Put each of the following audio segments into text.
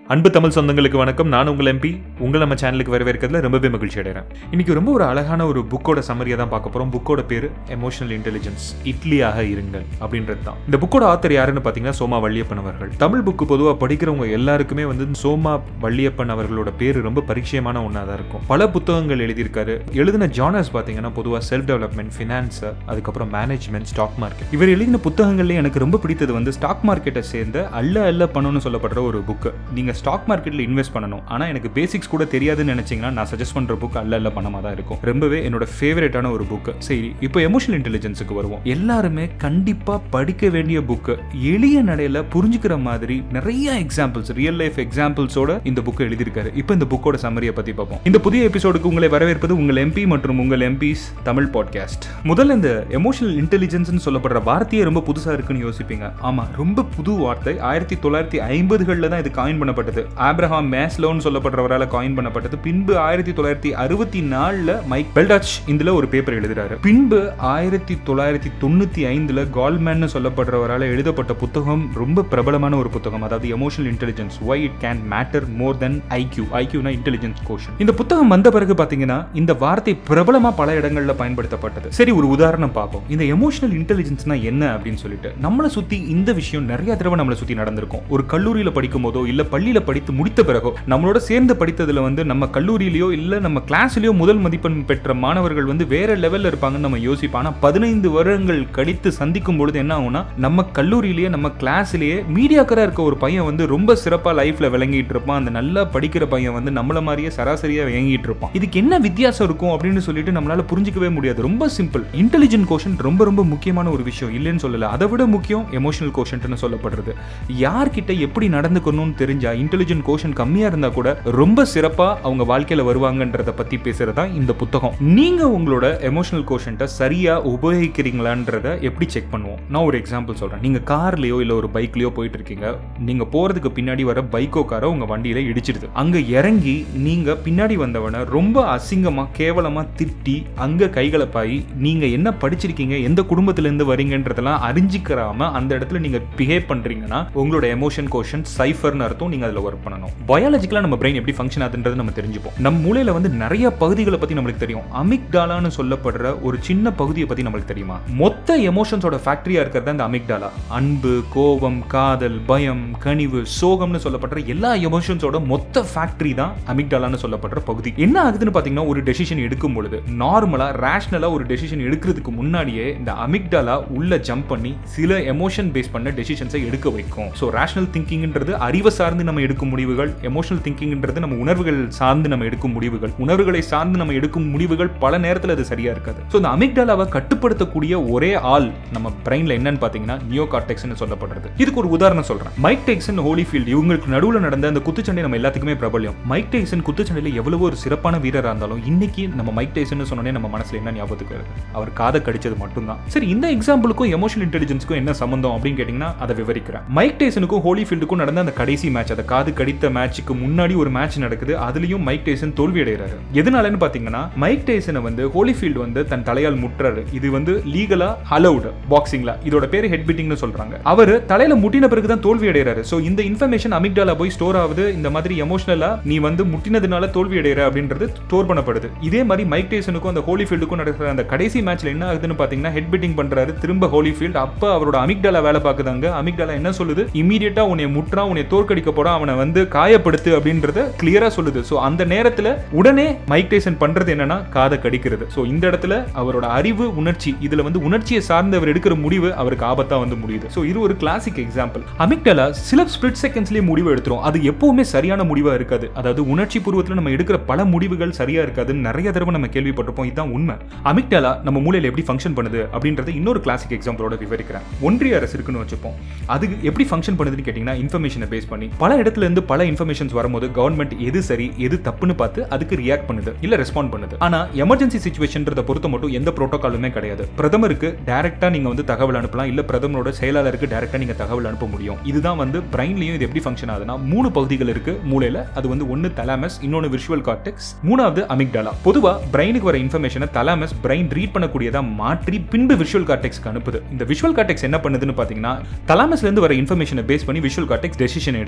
அன்பு தமிழ் சொந்தங்களுக்கு வணக்கம் நான் உங்கள் எம்பி உங்களை நம்ம சேனலுக்கு வரவேற்கிறதுல ரொம்பவே மகிழ்ச்சி அடைகிறேன் இன்னைக்கு ரொம்ப ஒரு அழகான ஒரு புக்கோட சம்மரியை தான் பார்க்க போகிறோம் புக்கோட பேர் எமோஷனல் இன்டெலிஜென்ஸ் இட்லியாக இருங்கள் அப்படின்றது தான் இந்த புக்கோட ஆத்தர் யாருன்னு பார்த்தீங்கன்னா சோமா வள்ளியப்பன் அவர்கள் தமிழ் புக்கு பொதுவாக படிக்கிறவங்க எல்லாருக்குமே வந்து சோமா வள்ளியப்பன் அவர்களோட பேர் ரொம்ப பரிச்சயமான ஒன்றா தான் இருக்கும் பல புத்தகங்கள் எழுதியிருக்காரு எழுதின ஜானர்ஸ் பார்த்தீங்கன்னா பொதுவாக செல்ஃப் டெவலப்மெண்ட் ஃபினான்ஸ் அதுக்கப்புறம் மேனேஜ்மெண்ட் ஸ்டாக் மார்க்கெட் இவர் எழுதின புத்தகங்கள்ல எனக்கு ரொம்ப பிடித்தது வந்து ஸ்டாக் மார்க்கெட்டை சேர்ந்த அல்ல அல்ல பண்ணணும்னு சொல்லப்படுற ஒரு புக்கு நீங்கள் ஸ்டாக் மார்க்கெட்டில் இன்வெஸ்ட் பண்ணணும் ஆனால் எனக்கு பேசிக்ஸ் கூட தெரியாதுன்னு நினச்சிங்கன்னா நான் சஜஸ்ட் பண்ணுற புக் அல்ல அல்ல பணமாக தான் இருக்கும் ரொம்பவே என்னோட ஃபேவரட்டான ஒரு புக்கு சரி இப்போ எமோஷனல் இன்டெலிஜென்ஸுக்கு வருவோம் எல்லாருமே கண்டிப்பாக படிக்க வேண்டிய புக்கு எளிய நடையில் புரிஞ்சுக்கிற மாதிரி நிறைய எக்ஸாம்பிள்ஸ் ரியல் லைஃப் எக்ஸாம்பிள்ஸோட இந்த புக்கை எழுதியிருக்காரு இப்போ இந்த புக்கோட சம்மரியை பற்றி பார்ப்போம் இந்த புதிய எபிசோடுக்கு உங்களை வரவேற்பது உங்கள் எம்பி மற்றும் உங்கள் எம்பிஸ் தமிழ் பாட்காஸ்ட் முதல்ல இந்த எமோஷனல் இன்டெலிஜென்ஸ்னு சொல்லப்படுற வார்த்தையே ரொம்ப புதுசாக இருக்குன்னு யோசிப்பீங்க ஆமாம் ரொம்ப புது வார்த்தை ஆயிரத்தி தொள்ளாயிரத்தி ஐம்பதுகளில் தான் இது காயின் பண்ணப்பட்டது ஆப்ரஹாம் மேஸ்லோன்னு சொல்லப்படுறவரால் காயின் பண்ணப்பட்டது பின்பு ஆயிரத்தி தொள்ளாயிரத்தி அறுபத்தி நாலில் மைக் பெல்டாச் இதுல ஒரு பேப்பர் எழுதுறாரு பின்பு ஆயிரத்தி தொள்ளாயிரத்தி தொண்ணூத்தி ஐந்துல கால்மேன் சொல்லப்படுறவரால் எழுதப்பட்ட புத்தகம் ரொம்ப பிரபலமான ஒரு புத்தகம் அதாவது emotional intelligence why it can matter more than IQ ஐக்யூனா இன்டெலிஜென்ஸ் கோஷன் இந்த புத்தகம் வந்த பிறகு பாத்தீங்கன்னா இந்த வார்த்தை பிரபலமா பல இடங்கள்ல பயன்படுத்தப்பட்டது சரி ஒரு உதாரணம் பார்ப்போம் இந்த எமோஷனல் இன்டெலிஜென்ஸ்னா என்ன அப்படின்னு சொல்லிட்டு நம்மளை சுத்தி இந்த விஷயம் நிறைய தடவை நம்மளை சுத்தி நடந்திருக்கும் ஒரு கல்லூரியில படிக்கும் போதோ இல்ல பள்ளியில படித்து முடித்த பிறகோ நம்மளோட சேர்ந்து படித்ததுல வந்து நம்ம கல்லூரியிலயோ இல்ல நம்ம கிளாஸ்லயோ முதல் மதிப்பெண் பெற்ற மாணவர்கள் வந்து வேற லெவல்ல இருப்பாங்கன்னு நம்ம யோசிப்போம் ஆனா பதினைந்து வருடங்கள் கழித்து சந்திக்கும் பொழுது என்ன ஆகும்னா நம்ம கல்லூரியிலேயே நம்ம கிளாஸ்லயே மீடியாக்கரா இருக்க ஒரு பையன் வந்து ரொம்ப சிறப்பா லைஃப்ல விளங்கிட்டு இருப்பான் அந்த நல்லா படிக்கிற பையன் வந்து நம்மள மாதிரியே சராசரியா விளங்கிட்டு இருப்பான் இதுக்கு என்ன வித்தியாசம் இருக்கும் அப்படின்னு சொல்லிட்டு நம்மளால புரிஞ்சிக்கவே முடியாது ரொம்ப சிம்பிள் இன்டெலிஜென்ட் கோஷன் ரொம்ப ரொம்ப முக்கியமான ஒரு விஷயம் இல்லைன்னு சொல்லல அதை விட முக்கியம் எமோஷனல் கோஷன்ட்னு சொல்லப்படுறது யார்கிட்ட எப்படி நடந்துக்கணும்னு தெரிஞ்சா இன்டெலிஜென்ட் கோஷன் கம்மியா இருந்தா கூட ரொம்ப சிறப்பா அவங்க வாழ்க்கையில வருவாங்கன்றத பத்தி பேசுறதா இந்த புத்தகம் நீங்க உங்களோட எமோஷனல் கோஷன்ட்டை சரியா உபயோகிக்கிறீங்களான்றத எப்படி செக் பண்ணுவோம் நான் ஒரு எக்ஸாம்பிள் சொல்றேன் நீங்க கார்லயோ இல்ல ஒரு பைக்லயோ போயிட்டு இருக்கீங்க நீங்க போறதுக்கு பின்னாடி வர பைக்கோ காரோ உங்க வண்டியில இடிச்சிடுது அங்க இறங்கி நீங்க பின்னாடி வந்தவனை ரொம்ப அசிங்கமா கேவலமா திட்டி அங்க கைகலப்பாயி நீங்க என்ன படிச்சிருக்கீங்க எந்த குடும்பத்துல இருந்து வரீங்கன்றதெல்லாம் அறிஞ்சிக்கிறாம அந்த இடத்துல நீங்க பிஹேவ் பண்றீங்கன்னா உங்களோட எமோஷன் கோஷன் சைஃபர்னு அர்த்தம் நீங்க அதுல ஒர்க் பண்ணணும் பயாலஜிக்கலா நம்ம பிரெயின் எப்படி ஃபங்க்ஷன் ஆகுதுன்றது நம்ம தெரிஞ்சுப்போம் நம்ம மூளையில வந்து நிறைய பகுதிகளை பத்தி நம்மளுக்கு தெரியும் அமிக்டாலான்னு சொல்லப்படுற ஒரு சின்ன பகுதியை பத்தி நம்மளுக்கு தெரியுமா மொத்த எமோஷன்ஸோட ஃபேக்டரியா இருக்கிறது அந்த அமிக்டாலா அன்பு கோபம் காதல் பயம் கனிவு சோகம்னு சொல்லப்படுற எல்லா எமோஷன்ஸோட மொத்த ஃபேக்டரி தான் அமிக்டாலான்னு சொல்லப்படுற பகுதி என்ன ஆகுதுன்னு பாத்தீங்கன்னா ஒரு டெசிஷன் எடுக்கும் பொழுது நார்மலா ரேஷனலா ஒரு டெசிஷன் எடுக்கிறதுக்கு முன்னாடியே இந்த அமிக்டாலா உள்ள ஜம்ப் பண்ணி சில எமோஷன் பேஸ் பண்ண டெசிஷன்ஸை எடுக்க வைக்கும் ஸோ ரேஷனல் திங்கிங்ன்றது அறிவை சார்ந்து நம்ம எடுக்கும் முடிவுகள் எமோஷனல் திங்கிங்ன்றது நம்ம உணர்வுகள் சார்ந்து நம்ம எடுக்கும் முடிவுகள் உணர்வுகளை சார்ந்து நம்ம எடுக்கும் முடிவுகள் பல நேரத்தில் அது சரியா இருக்காது ஸோ இந்த அமிக்டாலாவை கட்டுப்படுத்தக்கூடிய ஒரே ஆள் நம்ம பிரெயின்ல என்னன்னு பார்த்தீங்கன்னா நியோ கார்டெக்ஸ்னு சொல்லப்படுறது இதுக்கு ஒரு உதாரணம் சொல்றேன் மைக் டெக்சன் ஹோலிஃபீல்ட் இவங்களுக்கு நடுவில் நடந்த அந்த குத்துச்சண்டை நம்ம எல்லாத்துக்குமே பிரபல்யம் மைக் டெய்சன் குத்துச்சண்டையில் எவ்வளவோ ஒரு சிறப்பான வீரராக இருந்தாலும் இன்னைக்கு நம்ம மைக் டெய்சன் சொன்னோன்னே நம்ம மனசுல என்ன ஞாபகத்துக்கு வருது அவர் காதை கடிச்சது மட்டும்தான் சரி இந்த எக்ஸாம்பிளுக்கும் எமோஷனல் இன்டெலிஜென்ஸ்க்கும் என்ன சம்பந்தம் அப்படின்னு கேட்டிங்கன்னா அதை விவரிக்கிறேன் மைக் டேசனுக்கும் ஹோலிஃபீல்டுக்கும் நடந்த அந்த கடைசி மேட்ச் அந்த காது கடித்த மேட்ச்சுக்கு முன்னாடி ஒரு மேட்ச் நடக்குது அதுலயும் மைக் டேசன் தோல்வி அடைகிறாரு எதனாலன்னு பாத்தீங்கன்னா மைக் டேசனை வந்து ஹோலிஃபீல்டு வந்து தன் தலையால் முட்டுறாரு இது வந்து லீகலா அலௌடு பாக்ஸிங்ல இதோட பேர் ஹெட் பீட்டிங்னு சொல்றாங்க அவர் தலையில முட்டின பிறகு தான் தோல்வி அடைகிறாரு ஸோ இந்த இன்ஃபர்மேஷன் அமிக்டாலா போய் ஸ்டோர் ஆகுது இந்த மாதிரி எமோஷனலா நீ வந்து முட்டினதுனால தோல்வி அடைகிற அப்படின்றது ஸ்டோர் பண்ணப்படுது இதே மாதிரி மைக் டேசனுக்கும் அந்த ஹோலிஃபீல்டுக்கும் நடக்கிற அந்த கடைசி மேட்ச்ல என்ன ஆகுதுன்னு பாத்தீங்கன்னா ஹெட் பீட்டிங் பண்றாரு திரும்ப ஹோலிஃபீல்ட் அப்ப அவரோட அமிக்டாலா வேலை பார்க்குதாங்க அமிக்டாலா என்ன சொல்லுது இமீடியட்டா உன்னை முற்றான் உன்னை தோற்கடிக்க போறான் அவனை வந்து காயப்படுத்து அப்படின்றத கிளியரா சொல்லுது ஸோ அந்த நேரத்துல உடனே மைக் டைசன் பண்றது என்னன்னா காதை கடிக்கிறது ஸோ இந்த இடத்துல அவரோட அறிவு உணர்ச்சி இதுல வந்து உணர்ச்சியை சார்ந்து அவர் எடுக்கிற முடிவு அவருக்கு ஆபத்தா வந்து முடியுது ஸோ இது ஒரு கிளாசிக் எக்ஸாம்பிள் அமிக்டாலா சில ஸ்பிளிட் செகண்ட்ஸ்லயே முடிவு எடுத்துரும் அது எப்பவுமே சரியான முடிவா இருக்காது அதாவது உணர்ச்சி பூர்வத்தில் நம்ம எடுக்கிற பல முடிவுகள் சரியா இருக்காதுன்னு நிறைய தடவை நம்ம கேள்விப்பட்டிருப்போம் இதுதான் உண்மை அமிக்டாலா நம்ம மூளையில எப்படி ஃபங்க்ஷன் பண்ணுது அப்படின்றத இன்னொரு கிளாசிக் எக்ஸாம்பிளோட விவரிக்கிறேன் ஒன்றிய அரசு இருக்குன்னு வச்சுப்போம் அது எப்படி ஃபங்க்ஷன் பண்ணுதுன்னு கேட்டிங்கன்னா இன்ஃபர்மேஷனை பேஸ் பண்ணி பல இடத்துல இருந்து பல இன்ஃபர்மேஷன்ஸ் வரும்போது கவர்மெண்ட் எது சரி எது தப்புன்னு பார்த்து அதுக்கு ரியாக்ட் பண்ணுது இல்ல ரெஸ்பாண்ட் பண்ணுது ஆனா எமர்ஜென்சி சுச்சுவேஷன்றத பொறுத்த மட்டும் எந்த ப்ரோட்டோகாலுமே கிடையாது பிரதமருக்கு டைரக்டா நீங்க வந்து தகவல் அனுப்பலாம் இல்ல பிரதமரோட செயலாளருக்கு டைரக்டா நீங்க தகவல் அனுப்ப முடியும் இதுதான் வந்து பிரைன்லயும் இது எப்படி ஃபங்க்ஷன் ஆகுதுன்னா மூணு பகுதிகள் இருக்கு மூளையில அது வந்து ஒன்னு தலாமஸ் இன்னொன்னு விஷுவல் கார்டெக்ஸ் மூணாவது அமிக்டாலா பொதுவா பிரைனுக்கு வர இன்ஃபர்மேஷனை தலாமஸ் பிரைன் ரீட் பண்ணக்கூடியதா மாற்றி பின்பு விஷுவல் கார்டெக்ஸ்க்கு அனுப்புது இந்த விஷுவல் கார்டெக்ஸ் என்ன பண்ணுதுன்னு பாத்தீங்கன்னா தலாமஸ்ல இருந்து வர இன்ஃபர்மேஷனை பேஸ் பண்ணி விஷுவல் கார்டெக்ஸ் டெசிஷன் எடுக்குது ஆனா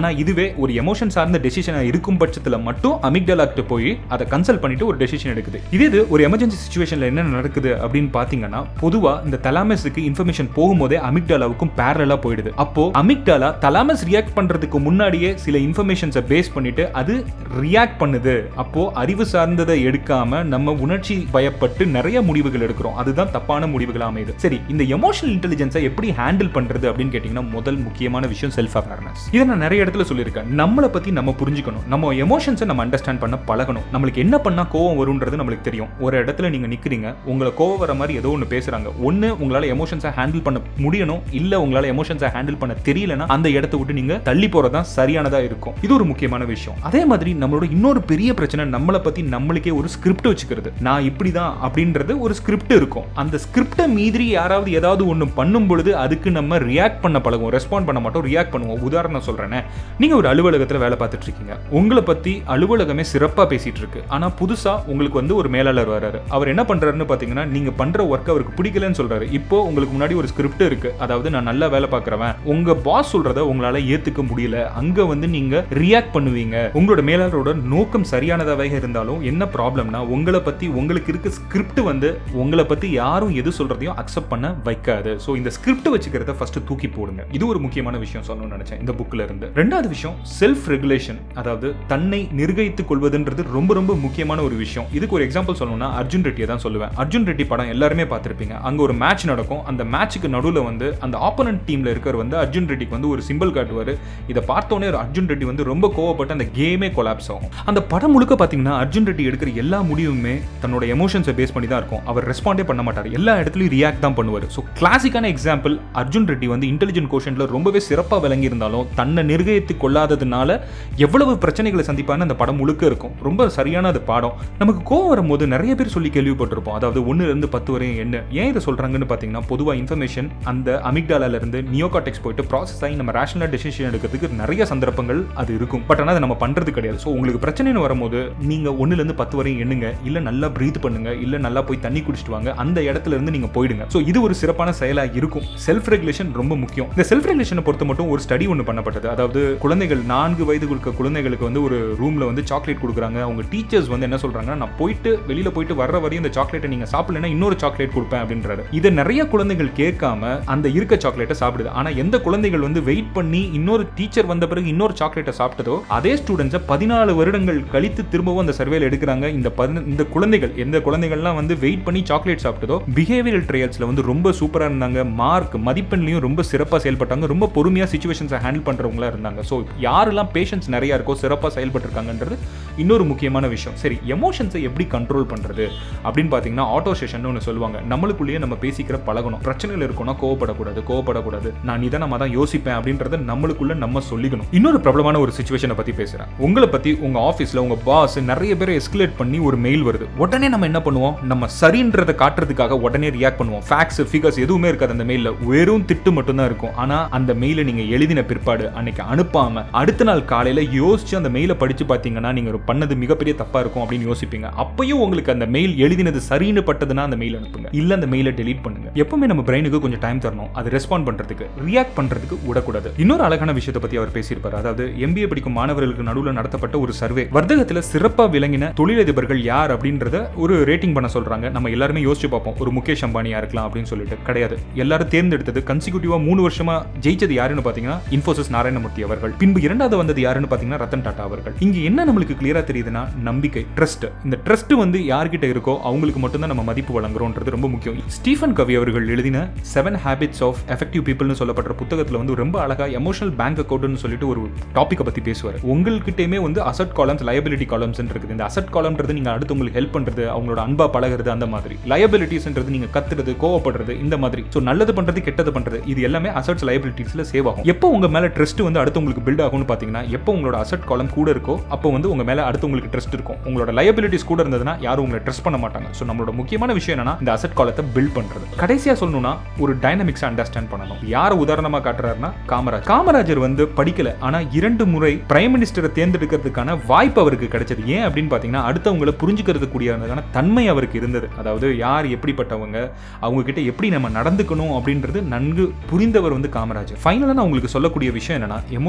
ஆனா இதுவே ஒரு எமோஷன் சார்ந்த டெசிஷனா இருக்கும் பட்சத்துல மட்டும் அமிக்டலா கிட்ட போய் அதை கன்சல்ட் பண்ணிட்டு ஒரு டெசிஷன் எடுக்குது இதே இது ஒரு எமர்ஜென்சி சுச்சுவேஷன்ல என்ன நடக்குது அப்படின்னு பாத்தீங்கன்னா பொதுவா இந்த தலாமஸுக்கு இன்ஃபர்மேஷன் போகும்போதே அமிக்டாலாவுக்கும் பேரலா போயிடுது அப்போ அமிக்டாலா தலாமஸ் ரியாக்ட் பண்றதுக்கு முன்னாடியே சில இன்ஃபர்மேஷன்ஸை பேஸ் பண்ணிட்டு அது ரியாக்ட் பண்ணுது அப்போ அறிவு சார்ந்ததை எடுக்காம நம்ம உணர்ச்சி பயப்பட்டு நிறைய முடிவுகள் எடுக்கிறோம் அதுதான் தப்பான முடிவுகள் அமையுது சரி இந்த எமோஷனல் இன்டெலிஜென்ஸை எப்படி ஹேண்டில் பண்றது அப்படின்னு கேட்டீங்கன்னா முதல் முக்கியமான விஷயம் செல்ஃப் அவேர்னஸ் இதை நான் நிறைய இடத்துல சொல்லியிருக்கேன் நம்மளை பத்தி நம்ம புரிஞ்சுக்கணும் நம்ம எமோஷன்ஸை நம்ம அண்டர்ஸ்டாண்ட் பண்ண பழகணும் நம்மளுக்கு என்ன பண்ணா கோவம் வரும்ன்றது நம்மளுக்கு தெரியும் ஒரு இடத்துல நீங்க நிக்கிறீங்க உங்களை கோவம் வர மாதிரி ஏதோ ஒன்று பேசுறாங்க ஒன்னு உங்களால எமோஷன்ஸை ஹேண்டில் பண்ண முடியணும் இல்ல உங்களால எமோஷன்ஸை ஹேண்டில் பண்ண தெரியலனா அந்த இடத்த விட்டு நீங்க தள்ளி போறதா சரியானதா இருக்கும் இது ஒரு முக்கியமான விஷயம் அதே மாதிரி நம்மளோட இன்னொரு பெரிய பிரச்சனை நம்மளை பத்தி நம்மளுக்கே ஒரு ஸ்கிரிப்ட் வச்சுக்கிறது நான் இப்படிதான் அப்படின்றது ஒரு ஸ்கிரிப்ட் இருக்கும் அந்த ஸ்கிரிப்டை மீறி யாராவது ஏதாவது ஒன்று பண்ணும் பொழுது அதுக்கு நம்ம ரியாக்ட் பண்ண பழகும் ரெஸ்பாண்ட் பண்ண மாட்டோம் ரியாக்ட் பண்ணுவோம் உதாரணம் சொல்றேனே நீங்க ஒரு அலுவலகத்தில் வேலை பார்த்துட்டு இருக்கீங்க உங்களை பத்தி அலுவலகமே சிறப்பா பேசிட்டு இருக்கு ஆனா புதுசா உங்களுக்கு வந்து ஒரு மேலாளர் வராரு அவர் என்ன பண்றாருன்னு பாத்தீங்கன்னா நீங்க பண்ற ஒர்க் அவருக்கு பிடிக்கலன்னு சொல்றாரு இப்போ உங்களுக்கு முன்னாடி ஒரு ஸ்கிரிப்ட் இருக்கு அதாவது நான் நல்லா வேலை பார்க்கறவன் உங்க பாஸ் சொல்றத உங்களால ஏத்துக்க முடியல அங்க வந்து நீங்க ரியாக்ட் பண்ணுவீங்க உங்களோட மேலாளரோட நோக்கம் சரியானதாவே இருந்தாலும் என்ன ப்ராப்ளம்னா உங்களை பத்தி உங்களுக்கு இருக்க ஸ்கிரிப்ட் வந்து உங்களை பத்தி யாரும் எது சொல்றதையும் அக்செப்ட் பண்ண வைக்காது ஸோ இந்த ஸ்கிரிப்ட் வச்சுக்கிறத ஃபர்ஸ்ட் தூக்கி போடுங்க இது ஒரு முக்கியமான விஷயம் சொல்லணும்னு நினைச்சேன் இந்த புக்ல இருந்து ரெண்டாவது விஷயம் செல்ஃப் ரெகுலேஷன் அதாவது தன்னை நிர்கயித்துக் கொள்வதுன்றது ரொம்ப ரொம்ப முக்கியமான ஒரு விஷயம் இதுக்கு ஒரு எக்ஸாம்பிள் சொல்லணும்னா அர்ஜுன் ரெட்டியை தான் சொல்லுவேன் அர்ஜுன் ரெட்டி படம் எல்லாருமே பார்த்திருப்பீங்க அங்க ஒரு மேட்ச் நடக்கும் அந்த மேட்ச்சுக்கு நடுவில் வந்து அந்த ஆப்போனன்ட் டீம்ல இருக்கிற வந்து அர்ஜுன் ரெட்டிக்கு வந்து ஒரு சிம்பிள் காட்டுவார் இதை பார்த்தோன்னே அர்ஜுன் ரெட்டி வந்து ரொம்ப கோவப்பட்டு அந்த கேமே கொலாப்ஸ் ஆகும் அந்த படம் முழுக்க பார்த்தீங்கன்னா அர்ஜுன் ரெட்டி எடுக்கிற எல்லா முடிவுமே தன்னோட எமோஷன்ஸை பேஸ் பண்ணி தான் இருக்கும் அவர் ரெஸ்பாண்டே பண்ண மாட்டார் எல்லா இடத்துலையும் ரியாக்ட் தான் பண்ணுவார் ஸோ கிளாசிக்கான எக்ஸாம்பிள் அர்ஜுன் ரெட்டி வந்து இன்டெலிஜென்ட் கோஷன்ல ரொம்பவே சிறப்பாக விளங்கி இருந்தாலும் தன்னை நிர்கயித்து கொள்ளாததுனால எவ்வளவு பிரச்சனைகளை சந்திப்பான்னு அந்த படம் முழுக்க இருக்கும் ரொம்ப சரியான அது பாடம் நமக்கு கோவம் வரும்போது நிறைய பேர் சொல்லி கேள்விப்பட்டிருப்போம் அதாவது ஒன்னுல இருந்து பத்து வரையும் என்ன ஏன் இதை சொல்றாங்கன்னு பார்த்தீங்கன்னா பொதுவாக இன்ஃபர்மேஷன் அந்த அமிக்டாலால இருந்து நியோகாட்டெக்ஸ் போயிட்டு ப்ராசஸ் ஆகி நம்ம ரேஷனல் டெசிஷன் எடுக்கிறதுக்கு நிறைய சந்தர்ப்பங்கள் அது இருக்கும் பட் ஆனால் அதை நம்ம பண்றது கிடையாது ஸோ உங்களுக்கு பிரச்சனைன்னு வரும்போது நீங்க ஒன்னுல இருந்து பத்து வரையும் எண்ணுங்க இல்ல நல்லா பிரீத் பண்ணுங்க இல்ல நல்லா போய் தண்ணி குடிச்சிட்டு வாங்க அந்த இடத்துல இருந்து நீங்க போயிடுங்க ஸோ இது ஒரு சிறப்பான செயலா இருக்கும் செல்ஃப் ரெகுலேஷன் ரொம்ப முக்கியம் இந்த செல்ஃப் ரெகுலேஷனை பொறுத்த மட்டும் ஒரு ஸ்டடி ஒன்று பண்ணப்பட்டது அதாவது குழந்தைகள் நான்கு வயது இருக்க குழந்தைகளுக்கு வந்து ஒரு ரூம்ல வந்து சாக்லேட் கொடுக்குறாங்க அவங்க டீச்சர்ஸ் வந்து என்ன சொல்றாங்கன்னா நான் போயிட்டு வெளியில போயிட்டு வர்ற வரையும் இந்த சாக்லேட்டை நீங்க சாப்பிடலன்னா இன்னொரு சாக்லேட் கொடுப்பேன் அப்படின்றாரு இதை நிறைய குழந்தைகள் கேட்காம அந்த இருக்க சாக்லேட்டை சாப்பிடுது ஆனா எந்த குழந்தைகள் வந்து வெயிட் பண்ணி இன்னொரு டீச்சர் வந்த பிறகு இன்னொரு சாக்லேட்டை சாப்பிட்டதோ அதே ஸ்டூடெண்ட்ஸை பதினாலு வருடங்கள் கழித்து திரும்பவும் அந்த சர்வேல எடுக்கிறாங்க இந்த பதின- இந்த குழந்தைகள் எந்த குழந்தைகள்லாம் வந்து வெயிட் பண்ணி சாக்லேட் சாப்பிட்டதோ பிஹேவியரல் ட்ரையல்ஸ்ல வந்து ரொம்ப சூப்பரா இருந்தாங்க மார்க் மதிப்பெண்லையும் ரொம்ப சிறப்பா செயல்பட்டாங்க ரொம்ப பொறுமையா சுச்சுவேஷன்ஸை ஹேண்டில் பண்றவங்களா இருந்தாங்க ஸோ யாரெல்லாம் பேஷன்ஸ் நிறைய இருக்கோ சிறப்பா செயல்பட்டிருக்காங்கன்றது இன்னொரு முக்கியமான விஷயம் சரி எமோஷன்ஸை எப்படி கண்ட்ரோல் பண்றது அப்படின்னு பார்த்தீங்கன்னா ஆட்டோ செஷன் ஒன்று சொல்லுவாங்க நம்மளுக்குள்ளேயே நம்ம பேசிக்கிற பழகணும் பிரச்சனைகள் இருக்கும்னா கோவப்படக்கூடாது கோவப்படக்கூடாது நான் நிதானமாக தான் யோசிப்பேன் அப்படின்றத நம்மளுக்குள்ள நம்ம சொல்லிக்கணும் இன்னொரு பிரபலமான ஒரு சுச்சுவேஷனை பத்தி பேசுறேன் உங்களை பத்தி உங்க ஆஃபீஸ்ல உங்க பாஸ் நிறைய பேரை எஸ்கலேட் பண்ணி ஒரு மெயில் வருது உடனே நம்ம என்ன பண்ணுவோம் நம்ம சரின்றதை காட்டுறதுக்காக உடனே ரியாக்ட் பண்ணுவோம் ஃபேக்ஸ் ஃபிகர்ஸ் எதுவுமே இருக்காது அந்த மெயிலில் வெறும் திட்டு மட்டும்தான் இருக்கும் ஆனா அந்த மெயிலை நீங்க எழுதின பிற்பாடு அன்னைக்கு அனுப்பாம அடுத்த நாள் காலையில யோசிச்சு அந்த மெயிலை படிச்சு பார்த்தீங்கன்னா நீங்க ஒரு பண்ணது மிகப்பெரிய தப்பா இருக்கும் அப்படின்னு யோசிப்பீங்க அப்பயும் உங்களுக்கு அந்த மெயில் எழுதினது சரின்னு பட்டதுன்னா அந்த மெயில் அனுப்புங்க இல்ல அந்த மெயிலை டெலீட் பண்ணுங்க எப்பவுமே நம்ம பிரெயினுக்கு கொஞ்சம் டைம் தரணும் அது ரெஸ்பாண்ட் பண்றதுக்கு ரியாக்ட் பண்றதுக்கு விடக்கூடாது இன்னொரு அழகான விஷயத்தை பத்தி அவர் பேசியிருப்பாரு அதாவது எம்பிஏ படிக்கும் மாணவர்களுக்கு நடுவில் நடத்தப்பட்ட ஒரு சர்வே வர்த்தகத்துல சிறப்பா விளங்கின தொழிலதிபர்கள் யார் அப்படின்றத ஒரு ரேட்டிங் பண்ண சொல்றாங்க நம்ம எல்லாருமே யோசிச்சு பார்ப்போம் ஒரு முகேஷ் அம்பானியா இருக்கலாம் அப்படின்னு சொல்லிட்டு கிடையாது எல்லாரும் தேர்ந்தெடுத்தது கன்சிக்யூட்டிவா மூணு வருஷமா ஜெயிச்சது யாருன்னு பாத்தீங்கன்னா இன்ஃபோசிஸ் நாராயணமூர்த்தி அவர்கள் பின்பு இரண்டாவது வந்தது யாருன்னு பாத்தீங்கன்னா ரத்தன் டாடா அவர்கள் இங்க என்ன நம்மளுக்கு கிளியரா தெரியுதுன்னா நம்பிக்கை ட்ரஸ்ட் இந்த ட்ரஸ்ட் வந்து யார்கிட்ட இருக்கோ அவங்களுக்கு மட்டும்தான் நம்ம மதிப்பு வழங்குறோம்ன்றது ரொம்ப முக்கியம் ஸ்டீஃபன் கவி அவர்கள் எழுதின செவன் ஹேபிட்ஸ் ஆஃப் எஃபெக்டிவ் பீப்புள்னு சொல்லப்படுற புத்தகத்துல வந்து ரொம்ப அழகா எமோஷனல் பேங்க் அக்கௌண்ட்னு சொல்லிட்டு ஒரு டாப்பிக்கை பத்தி பேசுவார் உங்கள்கிட்டயுமே வந்து அசட் காலம்ஸ் லயபிலிட்டி காலம்ஸ் இருக்குது இந்த அசட் காலம்ன்றது நீங்க அடுத்தவங்களுக்கு ஹெல்ப் பண்றது அவங்களோட அன்பா பழகுறது அந்த மாதிரி லயபிலிட்டிஸ்ன்றது நீங்க கத்துறது கோவப்படுறது இந்த மாதிரி ஸோ நல்லது பண்றது கெட்டது பண்றது இது எல்லாமே அசட்ஸ் லயபிலிட்டிஸ்ல சேவ் ஆகும் எப்போ உங்க மேல ட்ரஸ்ட் வந்து அடுத்தவங்களுக்கு பில்ட் ஆகும்னு பாத்தீங்கன்னா எப்போ உங்களோட அசட் காலம் கூட இருக்கோ அப்போ வந்து உங்க மேல அடுத்தவங்களுக்கு ட்ரஸ்ட் இருக்கும் உங்களோட லயபிலிட்டிஸ் கூட இருந்ததுன்னா யாரும் உங்களை ட்ரஸ்ட் பண்ண மாட்டாங்க ஸோ நம்மளோட முக்கியமான விஷயம் என்னன்னா இந்த அசட் காலத்தை பில்ட் பண்றது கடைசியா சொல்லணும்னா ஒரு டைனமிக்ஸ் அண்டர்ஸ்டாண்ட் பண்ணணும் யார் உதாரணமா காட்டுறாருன்னா காமராஜ் காமராஜர் வந்து படிக்கல ஆனா இரண்டு முறை பிரைம் மினிஸ்டரை தேர்ந்தெடுக்கிறதுக்கான வாய்ப்பு அவருக்கு கிடைச்சது ஏன் அப்படின்னு பாத்தீங்கன்னா அடுத்தவங்களை புரிஞ்சுக்கிறது கூடியதுக்கான தன்மை அவருக்கு இருந்தது அதாவது யார் எப்படிப்பட்டவங்க அவங்க கிட்ட எப்படி நம்ம நடந்துக்கணும் அப்படின்றது நன்கு புரிந்தவர் வந்து காமராஜர் ஃபைனலாக நான் உங்களுக்கு சொல்லக்கூடிய விஷயம் என்னன்னா எமோஷன்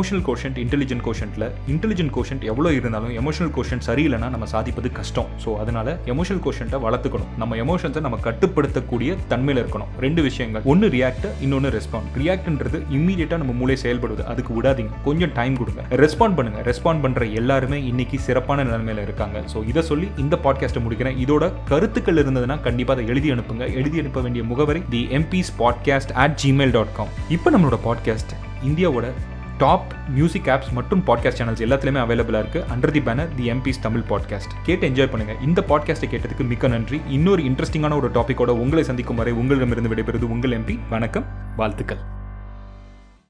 எமோஷனல் கோஷன்ட் இன்டெலிஜென்ட் கோஷன்ட்ல இன்டெலிஜென்ட் கோஷன்ட் எவ்வளோ இருந்தாலும் எமோஷனல் கோஷன்ட் சரியில்லைன்னா நம்ம சாதிப்பது கஷ்டம் ஸோ அதனால எமோஷனல் கோஷன்ட்டை வளர்த்துக்கணும் நம்ம எமோஷன்ஸை நம்ம கட்டுப்படுத்தக்கூடிய தன்மையில் இருக்கணும் ரெண்டு விஷயங்கள் ஒன்று ரியாக்ட் இன்னொன்று ரெஸ்பாண்ட் ரியாக்ட்ன்றது இம்மீடியட்டாக நம்ம மூளை செயல்படுது அதுக்கு விடாதீங்க கொஞ்சம் டைம் கொடுங்க ரெஸ்பாண்ட் பண்ணுங்க ரெஸ்பாண்ட் பண்ற எல்லாருமே இன்னைக்கு சிறப்பான நிலைமையில இருக்காங்க ஸோ இதை சொல்லி இந்த பாட்காஸ்ட்டை முடிக்கிறேன் இதோட கருத்துக்கள் இருந்ததுன்னா கண்டிப்பாக அதை எழுதி அனுப்புங்க எழுதி அனுப்ப வேண்டிய முகவரி the MBS podcast at gmail dot com இப்போ நம்மளோட பாட்காஸ்ட் இந்தியாவோட டாப் மியூசிக் ஆப்ஸ் மற்றும் பாட்காஸ்ட் சேனல்ஸ் எல்லாத்துலேயுமே அவைலபிளாக இருக்குது under the banner the MBS Tamil podcast கேட்டு என்ஜாய் பண்ணுங்கள் இந்த பாட்காஸ்ட்டை கேட்டதுக்கு மிக்க நன்றி இன்னொரு இன்ட்ரெஸ்டிங்கான ஒரு டாப்பிக்கோட உங்களை சந்திக்கும் வரை உங்களிடமிருந்து விடைபெறுவது உங்கள் எம்பி வணக்கம் வாழ்த்துக்கள்